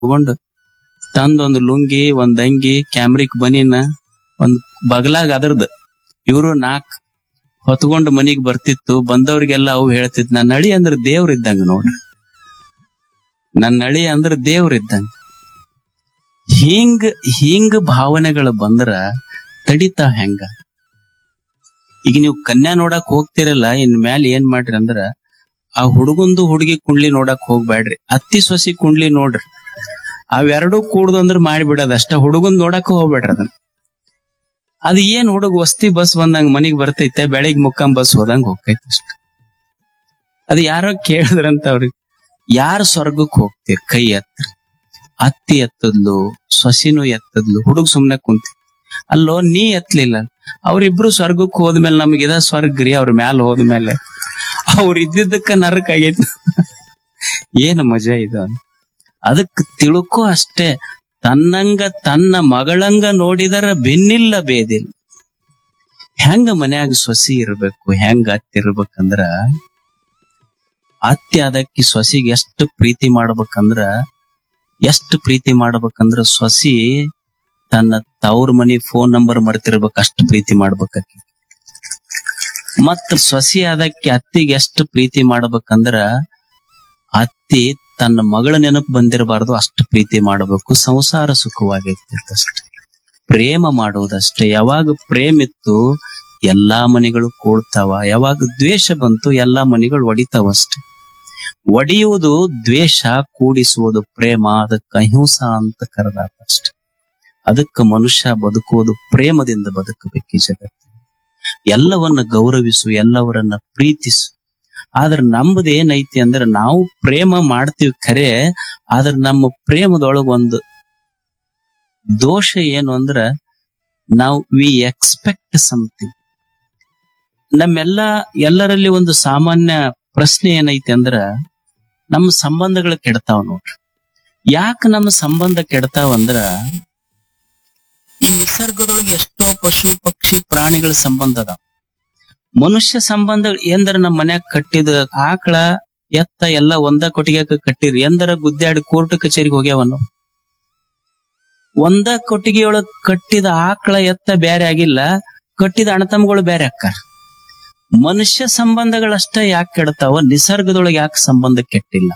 ತಗೊಂಡು ತಂದೊಂದು ಲುಂಗಿ ಒಂದ್ ಅಂಗಿ ಕ್ಯಾಮ್ರಿಕ್ ಬನೀನ ಒಂದ್ ಬಗಲಾಗ ಅದ್ರದ್ ಇವ್ರು ನಾಕ್ ಹೊತ್ಕೊಂಡು ಮನಿಗ್ ಬರ್ತಿತ್ತು ಬಂದವ್ರಿಗೆಲ್ಲ ಅವು ಹೇಳ್ತಿತ್ ನನ್ನ ನಳಿ ಅಂದ್ರ ದೇವ್ರ ಇದ್ದಂಗ ನೋಡ್ರಿ ನನ್ನ ನಳಿ ಅಂದ್ರ ದೇವ್ರ ಇದ್ದಂಗ ಹಿಂಗ್ ಹಿಂಗ್ ಭಾವನೆಗಳು ಬಂದ್ರ ತಡಿತಾವ್ ಹೆಂಗ ಈಗ ನೀವು ಕನ್ಯಾ ನೋಡಕ್ ಹೋಗ್ತಿರಲ್ಲ ಇನ್ ಮ್ಯಾಲ ಏನ್ ಮಾಡ್ರಿ ಅಂದ್ರ ಆ ಹುಡುಗಂದು ಹುಡುಗಿ ಕುಂಡ್ಲಿ ನೋಡಕ್ ಹೋಗ್ಬ್ಯಾಡ್ರಿ ಅತ್ತಿ ಸೊಸಿ ಕುಂಡ್ಲಿ ನೋಡ್ರಿ ಅವೆರಡೂ ಕೂಡ್ದು ಅಂದ್ರ ಮಾಡಿಬಿಡೋದ್ ಅಷ್ಟ ಹುಡುಗನ್ ನೋಡಕ್ ಹೋಗ್ಬೇಡ್ರಿ ಅದನ್ನ ಅದ್ ಏನ್ ಹುಡುಗ ವಸ್ತಿ ಬಸ್ ಬಂದಂಗ ಮನಿಗ್ ಬರ್ತೈತೆ ಬೆಳಿಗ್ ಮುಕ್ಕಂ ಬಸ್ ಹೋದಂಗ ಹೋಗ್ತೈತೆ ಅಷ್ಟ ಅದ್ ಯಾರೋ ಕೇಳಿದ್ರಂತ ಅವ್ರಿಗೆ ಯಾರ ಸ್ವರ್ಗಕ್ ಹೋಗ್ತೀರಿ ಕೈ ಎತ್ತರ ಅತ್ತಿ ಎತ್ತದ್ಲು ಸೊಸಿನೂ ಎತ್ತದ್ಲು ಹುಡುಗ ಸುಮ್ನೆ ಕುಂತಿ ಅಲ್ಲೋ ನೀ ಎತ್ತಲಿಲ್ಲ ಅವ್ರಿಬ್ರು ಸ್ವರ್ಗಕ್ ಹೋದ್ಮೇಲೆ ನಮ್ಗೆ ಇದ ಸ್ವರ್ಗ ರೀ ಅವ್ರ ಮ್ಯಾಲ ಹೋದ್ಮೇಲೆ ಅವ್ರ ಇದ್ದಿದ್ದಕ್ಕ ನರಕ ಆಗೈತಿ ಏನು ಮಜಾ ಇದು ಅದಕ್ ತಿಳ್ಕೊ ಅಷ್ಟೇ ತನ್ನಂಗ ತನ್ನ ಮಗಳಂಗ ನೋಡಿದರ ಬೆನ್ನಿಲ್ಲ ಬೇದಿಲ್ಲ ಹೆಂಗ ಮನ್ಯಾಗ ಸೊಸಿ ಇರ್ಬೇಕು ಹೆಂಗ ಅತ್ತಿ ಇರ್ಬೇಕಂದ್ರ ಅತ್ತಿ ಅದಕ್ಕೆ ಸೊಸಿಗೆ ಎಷ್ಟು ಪ್ರೀತಿ ಮಾಡ್ಬೇಕಂದ್ರ ಎಷ್ಟು ಪ್ರೀತಿ ಮಾಡ್ಬೇಕಂದ್ರ ಸೊಸಿ ತನ್ನ ತವ್ರ ಮನಿ ಫೋನ್ ನಂಬರ್ ಮರ್ತಿರ್ಬೇಕು ಅಷ್ಟು ಪ್ರೀತಿ ಮಾಡ್ಬೇಕಾಕಿ ಮತ್ತ ಸೊಸಿ ಅದಕ್ಕೆ ಅತ್ತಿಗೆ ಎಷ್ಟು ಪ್ರೀತಿ ಮಾಡ್ಬೇಕಂದ್ರ ಅತ್ತಿ ತನ್ನ ಮಗಳ ನೆನಪು ಬಂದಿರಬಾರ್ದು ಅಷ್ಟು ಪ್ರೀತಿ ಮಾಡಬೇಕು ಸಂಸಾರ ಸುಖವಾಗಿರ್ತಿರ್ತಷ್ಟೆ ಪ್ರೇಮ ಮಾಡುವುದಷ್ಟೇ ಯಾವಾಗ ಪ್ರೇಮ ಇತ್ತು ಎಲ್ಲಾ ಮನೆಗಳು ಕೂಡ್ತಾವ ಯಾವಾಗ ದ್ವೇಷ ಬಂತು ಎಲ್ಲಾ ಮನೆಗಳು ಒಡಿತಾವಷ್ಟೆ ಒಡೆಯುವುದು ದ್ವೇಷ ಕೂಡಿಸುವುದು ಪ್ರೇಮ ಅದಕ್ಕೆ ಅಹಿಂಸಾ ಅಂತ ಕರೆದಾತಷ್ಟೆ ಅದಕ್ಕೆ ಮನುಷ್ಯ ಬದುಕುವುದು ಪ್ರೇಮದಿಂದ ಬದುಕಬೇಕು ಈ ಜಗತ್ತು ಎಲ್ಲವನ್ನ ಗೌರವಿಸು ಎಲ್ಲವರನ್ನ ಪ್ರೀತಿಸು ಆದ್ರೆ ನಮ್ದು ಏನೈತಿ ಅಂದ್ರೆ ನಾವು ಪ್ರೇಮ ಮಾಡ್ತೀವಿ ಖರೆ ಆದ್ರೆ ನಮ್ಮ ಪ್ರೇಮದೊಳಗ ಒಂದು ದೋಷ ಏನು ಅಂದ್ರ ನಾವು ವಿ ಎಕ್ಸ್ಪೆಕ್ಟ್ ಸಮಥಿಂಗ್ ನಮ್ಮೆಲ್ಲ ಎಲ್ಲರಲ್ಲಿ ಒಂದು ಸಾಮಾನ್ಯ ಪ್ರಶ್ನೆ ಏನೈತಿ ಅಂದ್ರ ನಮ್ಮ ಸಂಬಂಧಗಳು ಕೆಡ್ತಾವ ನೋಡ್ರಿ ಯಾಕೆ ನಮ್ಮ ಸಂಬಂಧ ಕೆಡ್ತಾವ ಅಂದ್ರ ಈ ನಿಸರ್ಗದೊಳಗೆ ಎಷ್ಟೋ ಪಶು ಪಕ್ಷಿ ಪ್ರಾಣಿಗಳ ಸಂಬಂಧ ಅದಾವ ಮನುಷ್ಯ ಸಂಬಂಧ ಎಂದ್ರ ನಮ್ಮ ಮನ್ಯಾಗ ಕಟ್ಟಿದ ಆಕಳ ಎತ್ತ ಎಲ್ಲ ಒಂದ ಕೊಟ್ಟಿಗೆ ಕಟ್ಟಿರಿ ಎಂದರ ಗುದ್ದಾಡಿ ಕೋರ್ಟ್ ಕಚೇರಿಗೆ ಹೋಗ್ಯಾವನು ಒಂದ ಕೊಟ್ಟಿಗೆಯೊಳಗ್ ಕಟ್ಟಿದ ಆಕಳ ಎತ್ತ ಬ್ಯಾರೆ ಆಗಿಲ್ಲ ಕಟ್ಟಿದ ಅಣತಮ್ಮಗಳು ಬ್ಯಾರೆ ಅಕ್ಕಾರ ಮನುಷ್ಯ ಸಂಬಂಧಗಳಷ್ಟ ಯಾಕೆ ಕೆಡ್ತಾವ ನಿಸರ್ಗದೊಳಗೆ ಯಾಕೆ ಸಂಬಂಧ ಕೆಟ್ಟಿಲ್ಲ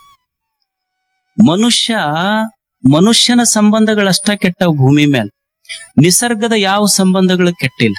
ಮನುಷ್ಯ ಮನುಷ್ಯನ ಸಂಬಂಧಗಳಷ್ಟ ಕೆಟ್ಟವ ಭೂಮಿ ಮೇಲೆ ನಿಸರ್ಗದ ಯಾವ ಸಂಬಂಧಗಳು ಕೆಟ್ಟಿಲ್ಲ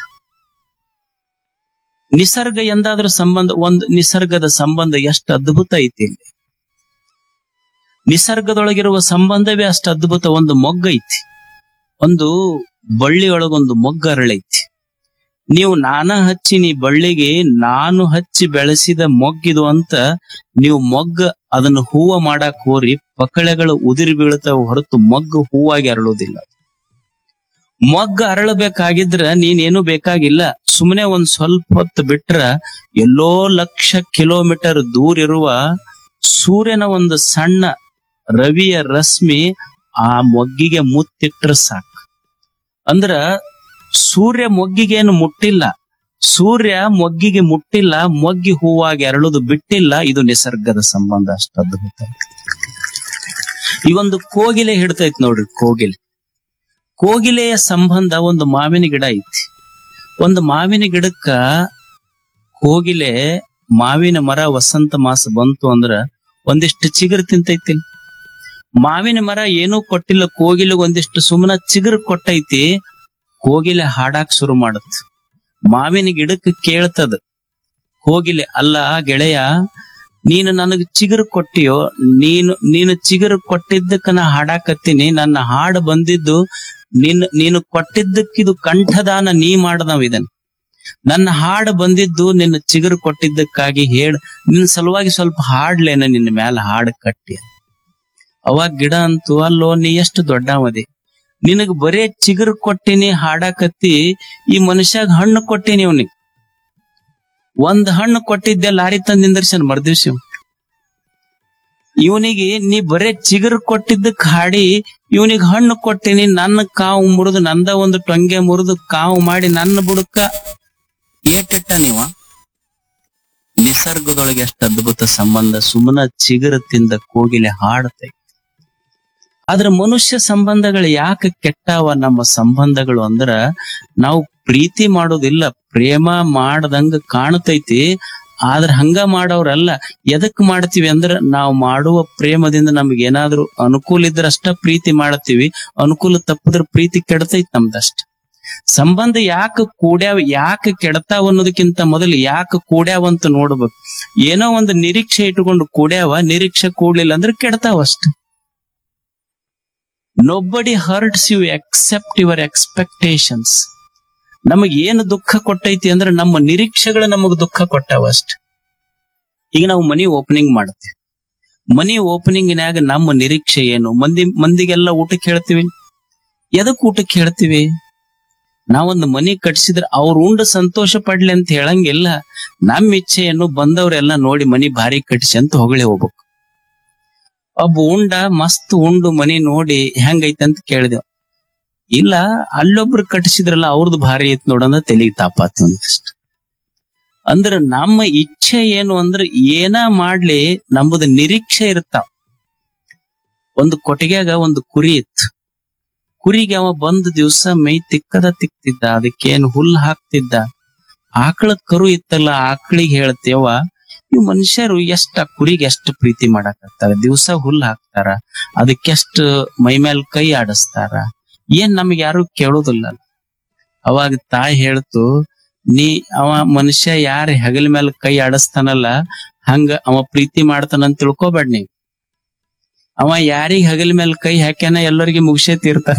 ನಿಸರ್ಗ ಎಂದಾದ್ರೂ ಸಂಬಂಧ ಒಂದು ನಿಸರ್ಗದ ಸಂಬಂಧ ಎಷ್ಟು ಅದ್ಭುತ ಐತಿ ಇಲ್ಲಿ ನಿಸರ್ಗದೊಳಗಿರುವ ಸಂಬಂಧವೇ ಅಷ್ಟು ಅದ್ಭುತ ಒಂದು ಮೊಗ್ಗ ಐತಿ ಒಂದು ಬಳ್ಳಿಯೊಳಗೊಂದು ಮೊಗ್ಗ ಅರಳೈತಿ ನೀವು ನಾನ ಹಚ್ಚಿ ನೀ ಬಳ್ಳಿಗೆ ನಾನು ಹಚ್ಚಿ ಬೆಳೆಸಿದ ಮೊಗ್ಗಿದು ಅಂತ ನೀವು ಮೊಗ್ಗ ಅದನ್ನು ಹೂವ ಮಾಡಕ್ ಹೋರಿ ಪಕಳೆಗಳು ಉದಿರಿ ಬೀಳ್ತಾವ ಹೊರತು ಮೊಗ್ಗು ಹೂವಾಗಿ ಅರಳುವುದಿಲ್ಲ ಮೊಗ್ಗ ಅರಳಬೇಕಾಗಿದ್ರ ನೀನೇನು ಬೇಕಾಗಿಲ್ಲ ಸುಮ್ಮನೆ ಒಂದ್ ಸ್ವಲ್ಪ ಹೊತ್ತು ಬಿಟ್ರ ಎಲ್ಲೋ ಲಕ್ಷ ಕಿಲೋಮೀಟರ್ ದೂರ ಇರುವ ಸೂರ್ಯನ ಒಂದು ಸಣ್ಣ ರವಿಯ ರಶ್ಮಿ ಆ ಮೊಗ್ಗಿಗೆ ಮುತ್ತಿಟ್ರ ಸಾಕು ಅಂದ್ರ ಸೂರ್ಯ ಮೊಗ್ಗಿಗೇನು ಮುಟ್ಟಿಲ್ಲ ಸೂರ್ಯ ಮೊಗ್ಗಿಗೆ ಮುಟ್ಟಿಲ್ಲ ಮೊಗ್ಗಿ ಹೂವಾಗಿ ಅರಳುದು ಬಿಟ್ಟಿಲ್ಲ ಇದು ನಿಸರ್ಗದ ಸಂಬಂಧ ಅಷ್ಟು ಅದ್ಭುತ ಈ ಒಂದು ಕೋಗಿಲೆ ಹಿಡ್ತೈತ್ ನೋಡ್ರಿ ಕೋಗಿಲೆ ಕೋಗಿಲೆಯ ಸಂಬಂಧ ಒಂದು ಮಾವಿನ ಗಿಡ ಐತಿ ಒಂದು ಮಾವಿನ ಗಿಡಕ್ಕ ಕೋಗಿಲೆ ಮಾವಿನ ಮರ ವಸಂತ ಮಾಸ ಬಂತು ಅಂದ್ರ ಒಂದಿಷ್ಟು ಚಿಗುರು ತಿಂತೈತಿ ಮಾವಿನ ಮರ ಏನೂ ಕೊಟ್ಟಿಲ್ಲ ಕೋಗಿಲೆ ಒಂದಿಷ್ಟು ಸುಮ್ಮನ ಚಿಗುರು ಕೊಟ್ಟೈತಿ ಕೋಗಿಲೆ ಹಾಡಾಕ್ ಶುರು ಮಾಡತ್ ಮಾವಿನ ಗಿಡಕ್ಕೆ ಕೇಳ್ತದ ಕೋಗಿಲೆ ಅಲ್ಲ ಗೆಳೆಯ ನೀನು ನನಗ್ ಚಿಗುರು ಕೊಟ್ಟಿಯೋ ನೀನು ನೀನು ಚಿಗುರು ಕೊಟ್ಟಿದ್ದಕ್ಕ ನಾ ಹಾಡಾಕತ್ತೀನಿ ನನ್ನ ಹಾಡು ಬಂದಿದ್ದು ನಿನ್ ನೀನು ಕೊಟ್ಟಿದ್ದಕ್ಕಿದು ಕಂಠದಾನ ನೀ ಮಾಡದವ್ ಇದನ್ ನನ್ನ ಹಾಡು ಬಂದಿದ್ದು ನಿನ್ನ ಚಿಗುರು ಕೊಟ್ಟಿದ್ದಕ್ಕಾಗಿ ಹೇಳ ನಿನ್ನ ಸಲುವಾಗಿ ಸ್ವಲ್ಪ ಹಾಡ್ಲೇನ ನಿನ್ನ ಮ್ಯಾಲ ಹಾಡು ಕಟ್ಟಿ ಅವಾಗ ಗಿಡ ಅಂತೂ ಅಲ್ಲೋ ನೀ ಎಷ್ಟು ದೊಡ್ಡವದಿ ನಿನಗ್ ಬರೇ ಚಿಗುರು ಕೊಟ್ಟಿನಿ ಹಾಡಾಕತ್ತಿ ಈ ಮನುಷ್ಯಾಗ ಹಣ್ಣು ಕೊಟ್ಟಿನಿ ಅವನಿಗೆ ಒಂದ್ ಹಣ್ಣು ಕೊಟ್ಟಿದ್ದೆ ಲಾರಿ ತಂದ್ ನಿಂದರ್ಸನ್ ಮರ್ದಿವ್ಸಿ ಇವನಿಗೆ ನೀ ಬರೇ ಚಿಗುರು ಕೊಟ್ಟಿದ್ದಕ್ ಹಾಡಿ ಇವನಿಗೆ ಹಣ್ಣು ಕೊಟ್ಟಿನಿ ನನ್ನ ಕಾವು ಮುರಿದು ನಂದ ಒಂದು ಟೊಂಗೆ ಮುರಿದು ಕಾವು ಮಾಡಿ ನನ್ನ ಬುಡಕ್ಕ ಏಟಿಟ್ಟ ನೀವ ನಿಸರ್ಗದೊಳಗೆ ಎಷ್ಟು ಅದ್ಭುತ ಸಂಬಂಧ ಸುಮ್ಮನ ಚಿಗುರು ತಿಂದ ಕೋಗಿಲೆ ಹಾಡತೈತಿ ಆದ್ರ ಮನುಷ್ಯ ಸಂಬಂಧಗಳು ಯಾಕೆ ಕೆಟ್ಟಾವ ನಮ್ಮ ಸಂಬಂಧಗಳು ಅಂದ್ರ ನಾವು ಪ್ರೀತಿ ಮಾಡೋದಿಲ್ಲ ಪ್ರೇಮ ಮಾಡದಂಗ ಕಾಣ್ತೈತಿ ಆದ್ರ ಹಂಗ ಮಾಡೋರಲ್ಲ ಎದಕ್ ಮಾಡ್ತೀವಿ ಅಂದ್ರ ನಾವು ಮಾಡುವ ಪ್ರೇಮದಿಂದ ನಮ್ಗೆ ಏನಾದ್ರೂ ಅನುಕೂಲ ಇದ್ರ ಅಷ್ಟ ಪ್ರೀತಿ ಮಾಡ್ತೀವಿ ಅನುಕೂಲ ತಪ್ಪದ್ರ ಪ್ರೀತಿ ಕೆಡ್ತೈತಿ ನಮ್ದಷ್ಟ ಸಂಬಂಧ ಯಾಕೆ ಕೂಡ್ಯಾವ ಯಾಕೆ ಕೆಡತಾವ ಅನ್ನೋದಕ್ಕಿಂತ ಮೊದಲು ಯಾಕೆ ಕೂಡ್ಯಾವ ಅಂತ ನೋಡ್ಬೇಕು ಏನೋ ಒಂದು ನಿರೀಕ್ಷೆ ಇಟ್ಕೊಂಡು ಕೂಡ್ಯಾವ ನಿರೀಕ್ಷೆ ಕೂಡ್ಲಿಲ್ಲ ಅಂದ್ರೆ ಕೆಡತಾವ ಅಷ್ಟೇ nobody hurts you except your expectations ನಮಗ್ ಏನು ದುಃಖ ಕೊಟ್ಟೈತಿ ಅಂದ್ರೆ ನಮ್ಮ ನಿರೀಕ್ಷೆಗಳು ನಮಗ್ ದುಃಖ ಕೊಟ್ಟಾವ ಅಷ್ಟೇ ಈಗ ನಾವು ಮನಿ ಓಪನಿಂಗ್ ಮಾಡ್ತೀವಿ ಮನಿ ಓಪನಿಂಗ್ನ್ಯಾಗ ನಮ್ಮ ನಿರೀಕ್ಷೆ ಏನು ಮಂದಿ ಮಂದಿಗೆಲ್ಲ ಊಟಕ್ಕೆ ಹೇಳ್ತೀವಿ ಎದಕ್ ಊಟಕ್ಕೆ ಹೇಳ್ತೀವಿ ನಾವೊಂದು ಮನಿ ಕಟ್ಸಿದ್ರೆ ಅವ್ರು ಉಂಡು ಸಂತೋಷ ಪಡ್ಲಿ ಅಂತ ಹೇಳಂಗಿಲ್ಲ ನಮ್ಮ ಇಚ್ಛೆಯನ್ನು ಬಂದವರೆಲ್ಲ ನೋಡಿ ಮನಿ ಭಾರಿ ಕಟ್ಸಿ ಅಂತ ಹೊಗಳಿ ಹೋಗ್ಬೇಕು ಒಬ್ಬ ಉಂಡ ಮಸ್ತ್ ಉಂಡು ಮನಿ ನೋಡಿ ಹೆಂಗೈತೆ ಅಂತ ಕೇಳಿದೆವು ಇಲ್ಲ ಅಲ್ಲೊಬ್ರು ಕಟ್ಟಿಸಿದ್ರಲ್ಲ ಅವ್ರದ್ದು ಭಾರಿ ಐತ್ ನೋಡಂದ್ರ ತೆಲಿಗೆ ತಾಪಾತಿ ಒಂದಿಷ್ಟು ಅಂದ್ರ ನಮ್ಮ ಇಚ್ಛೆ ಏನು ಅಂದ್ರೆ ಏನ ಮಾಡ್ಲಿ ನಮ್ಮದು ನಿರೀಕ್ಷೆ ಇರ್ತಾವ ಒಂದು ಕೊಟ್ಟಿಗೆಗ ಒಂದು ಕುರಿ ಇತ್ತು ಕುರಿಗೆ ಅವ ಬಂದ ದಿವ್ಸ ಮೈ ತಿಕ್ಕದ ತಿಕ್ತಿದ್ದ ಅದಕ್ಕೇನು ಹುಲ್ಲು ಹಾಕ್ತಿದ್ದ ಆಕಳ ಕರು ಇತ್ತಲ್ಲ ಆಕಳಿಗೆ ಹೇಳ್ತೇವ ಈ ಮನುಷ್ಯರು ಎಷ್ಟ ಆ ಕುರಿಗೆ ಎಷ್ಟು ಪ್ರೀತಿ ಮಾಡಾಕತ್ತಾರ ದಿವ್ಸ ಹುಲ್ಲು ಹಾಕ್ತಾರ ಅದಕ್ಕೆಷ್ಟು ಮೈ ಮೇಲ್ ಕೈ ಆಡಿಸ್ತಾರ ಏನ್ ನಮ್ಗೆ ಯಾರು ಕೇಳೋದಿಲ್ಲ ಅವಾಗ ತಾಯಿ ಹೇಳ್ತು ನೀ ಅವ ಮನುಷ್ಯ ಯಾರ ಹೆಗಲ ಮೇಲೆ ಕೈ ಆಡಿಸ್ತಾನಲ್ಲ ಹಂಗ ಅವ ಪ್ರೀತಿ ಮಾಡ್ತಾನಂತ ತಿಳ್ಕೊಬೇಡ ನೀ ಅವ ಯಾರಿಗ್ ಹೆಗಲ ಮೇಲೆ ಕೈ ಹಾಕ್ಯಾನ ಎಲ್ಲರಿಗೆ ಮುಗಿಸೇ ತೀರ್ತಾನ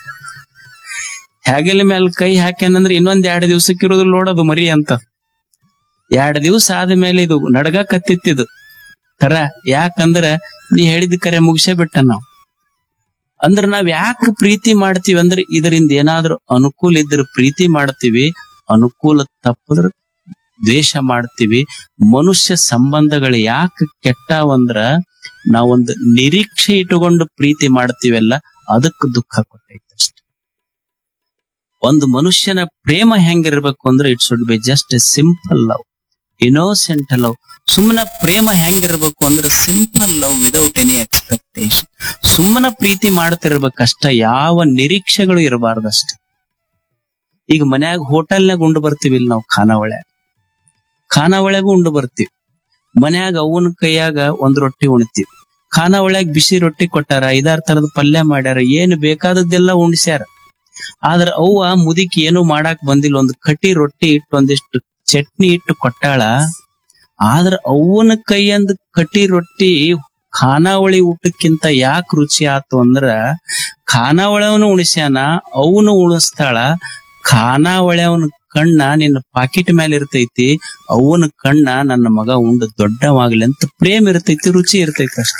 ಹೆಗಲ ಮೇಲೆ ಕೈ ಹಾಕ್ಯಾನಂದ್ರ ಇನ್ನೊಂದ್ ಎರಡ್ ದಿವ್ಸಕ್ಕೆ ಇರೋದು ನೋಡೋದು ಮರಿ ಅಂತ ಎರಡ್ ದಿವ್ಸ ಆದ್ಮೇಲೆ ಇದು ನಡಗ ಕತ್ತಿತ್ತಿದು ತರ ಯಾಕಂದ್ರ ನೀ ಹೇಳಿದ ಕರೆ ಮುಗಿಸೇ ಬಿಟ್ಟ ನಾವು ಅಂದ್ರ ನಾವ್ ಯಾಕೆ ಪ್ರೀತಿ ಮಾಡ್ತೀವಿ ಅಂದ್ರೆ ಇದರಿಂದ ಏನಾದ್ರೂ ಅನುಕೂಲ ಇದ್ರ ಪ್ರೀತಿ ಮಾಡ್ತೀವಿ ಅನುಕೂಲ ತಪ್ಪದ್ರ ದ್ವೇಷ ಮಾಡ್ತೀವಿ ಮನುಷ್ಯ ಸಂಬಂಧಗಳು ಯಾಕೆ ಕೆಟ್ಟಾವಂದ್ರ ನಾವೊಂದು ನಿರೀಕ್ಷೆ ಇಟ್ಟುಕೊಂಡು ಪ್ರೀತಿ ಮಾಡ್ತೀವಲ್ಲ ಅದಕ್ಕೆ ದುಃಖ ಕೊಟ್ಟೈತೆ ಅಷ್ಟೆ ಒಂದು ಮನುಷ್ಯನ ಪ್ರೇಮ ಹೆಂಗಿರ್ಬೇಕು ಅಂದ್ರೆ it should be just a simple love innocent love ಸುಮ್ಮನ ಪ್ರೇಮ ಹೆಂಗಿರ್ಬೇಕು ಅಂದ್ರೆ simple love without any expectation ಸುಮ್ಮನ ಪ್ರೀತಿ ಮಾಡ್ತಿರ್ಬೇಕಷ್ಟ ಯಾವ ನಿರೀಕ್ಷೆಗಳು ಇರಬಾರ್ದಷ್ಟೆ ಈಗ ಮನ್ಯಾಗ ಹೋಟೆಲ್ನಾಗ ಉಂಡು ಬರ್ತೀವಿ ಇಲ್ಲಿ ನಾವು ಖಾನಾವಳ್ಯಾಗ ಖಾನಾವಳ್ಯಾಗ ಉಂಡು ಬರ್ತೀವಿ ಮನ್ಯಾಗ ಅವನ ಕೈಯಾಗ ಒಂದ್ ರೊಟ್ಟಿ ಉಣ್ತೀವಿ ಖಾನಾವಳ್ಯಾಗ ಬಿಸಿ ರೊಟ್ಟಿ ಕೊಟ್ಟಾರ ಐದಾರು ತರದ ಪಲ್ಯ ಮಾಡ್ಯಾರ ಏನು ಬೇಕಾದದ್ದೆಲ್ಲ ಉಣ್ಸ್ಯಾರ ಆದ್ರ ಅವ್ವ ಮುದಿಕ್ ಏನು ಮಾಡಾಕ್ ಬಂದಿಲ್ಲ ಒಂದು ಕಟ್ಟಿ ರೊಟ್ಟಿ ಇಟ್ಟು ಒಂದಿಷ್ಟು ಚಟ್ನಿ ಇಟ್ಟು ಕೊಟ್ಟಾಳ ಆದ್ರ ಅವನ ಕೈಯಂದ ಕಟ್ಟಿ ರೊಟ್ಟಿ ಖಾನಾವಳಿ ಊಟಕ್ಕಿಂತ ಯಾಕೆ ರುಚಿ ಆತು ಅಂದ್ರ ಖಾನಾವಳಿಯವನು ಉಣಿಸ್ಯಾನ ಅವನು ಉಣಿಸ್ತಾಳ ಖಾನಾವಳಿಯವನ ಕಣ್ಣ ನಿನ್ನ ಪಾಕಿಟ್ ಮೇಲೆ ಇರ್ತೈತಿ ಅವನ ಕಣ್ಣ ನನ್ನ ಮಗ ಉಂಡು ದೊಡ್ಡವಾಗ್ಲಿ ಅಂತ ಪ್ರೇಮ ಇರ್ತೈತಿ ರುಚಿ ಇರ್ತೈತಿ ಅಷ್ಟ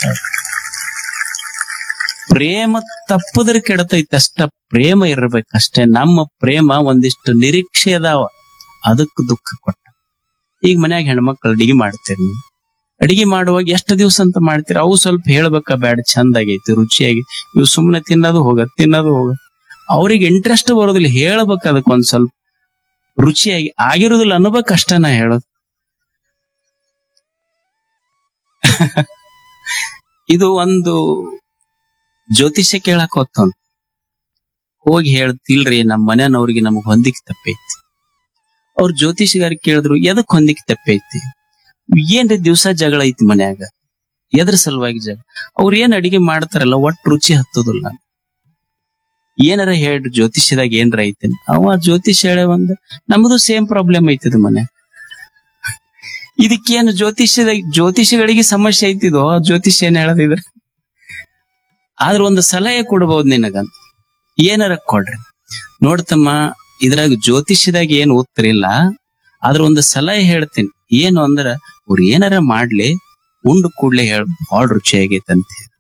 ಪ್ರೇಮ ತಪ್ಪದ್ರ ಕೆಡತೈತಿ ಅಷ್ಟ ಪ್ರೇಮ ಇರ್ಬೇಕಷ್ಟೇ ನಮ್ಮ ಪ್ರೇಮ ಒಂದಿಷ್ಟು ನಿರೀಕ್ಷೆ ಅದಾವ ಅದಕ್ಕೆ ದುಃಖ ಕೊಟ್ಟ ಈಗ ಮನ್ಯಾಗ ಹೆಣ್ಮಕ್ಳು ಅಡಿಗೆ ಮಾಡ್ತೀರಿ ನೀವು ಅಡಿಗೆ ಮಾಡುವಾಗ ಎಷ್ಟು ದಿವಸ ಅಂತ ಮಾಡ್ತೀರಿ ಅವು ಸ್ವಲ್ಪ ಹೇಳ್ಬೇಕ ಬ್ಯಾಡ ಚಂದಾಗೈತಿ ರುಚಿಯಾಗಿ ಇವು ಸುಮ್ಮನೆ ತಿನ್ನೋದು ಹೋಗ ತಿನ್ನೋದು ಹೋಗ ಅವ್ರಿಗೆ ಇಂಟ್ರೆಸ್ಟ್ ಬರೋದಿಲ್ಲ ಹೇಳ್ಬೇಕು ಅದಕ್ಕೆ ಒಂದ್ ಸ್ವಲ್ಪ ರುಚಿಯಾಗಿ ಆಗಿರೋದಿಲ್ಲ ಅನ್ನಬೇಕು ಅಷ್ಟ ನಾ ಹೇಳೋದು ಇದು ಒಂದು ಜ್ಯೋತಿಷ್ಯ ಕೇಳಕ್ ಹೋಗ್ತಾನ ಹೋಗಿ ಹೇಳ್ತಿಲ್ರಿ ನಮ್ ಮನೆಯವ್ರಿಗೆ ನಮಗ್ ಹೊಂದಿಕ್ ತಪ್ಪೈತಿ ಅವ್ರ ಜ್ಯೋತಿಷಿಗಾರಿಗೆ ಕೇಳಿದ್ರು ಎದಕ್ ಹೊಂದಿಕ್ ತಪ್ಪೈತಿ ಏನ್ರಿ ದಿವ್ಸ ಜಗಳ ಐತಿ ಮನ್ಯಾಗ ಎದ್ರ ಸಲುವಾಗಿ ಜಗಳ ಅವ್ರ ಏನ್ ಅಡಿಗೆ ಮಾಡ್ತಾರಲ್ಲ ಒಟ್ ರುಚಿ ಹತ್ತೋದಿಲ್ಲ ಏನಾರ ಹೇಳ್ರಿ ಜ್ಯೋತಿಷ್ಯದಾಗ ಏನ್ರ ಐತಿ ಅವ ಜ್ಯೋತಿಷ್ಯ ಹೇಳ ಒಂದ್ ನಮ್ದು ಸೇಮ್ ಪ್ರಾಬ್ಲಮ್ ಐತಿದ ಮನೆ ಇದಕ್ಕೇನು ಜ್ಯೋತಿಷ್ಯದಾಗ ಜ್ಯೋತಿಷಿಗಳಿಗೆ ಸಮಸ್ಯೆ ಐತಿದೋ ಜ್ಯೋತಿಷ್ಯ ಏನ್ ಹೇಳದಿದ್ರ ಆದ್ರ ಒಂದು ಸಲಹೆ ಕೊಡ್ಬೋದು ನಿನಗಂತ ಏನಾರ ಕೊಡ್ರಿ ನೋಡ್ತಮ್ಮ ಇದ್ರಾಗ ಜ್ಯೋತಿಷ್ಯದಾಗ ಏನ್ ಉತ್ತರ ಇಲ್ಲ ಆದ್ರ ಒಂದು ಸಲಹೆ ಹೇಳ್ತೀನಿ ಏನು ಅಂದ್ರ ಅವ್ರು ಏನಾರ ಮಾಡ್ಲಿ ಉಂಡು ಕೂಡ್ಲೆ ಹೇಳ್ ಬಾಳ್ ರುಚಿ ಆಗೈತೆ ಅಂತ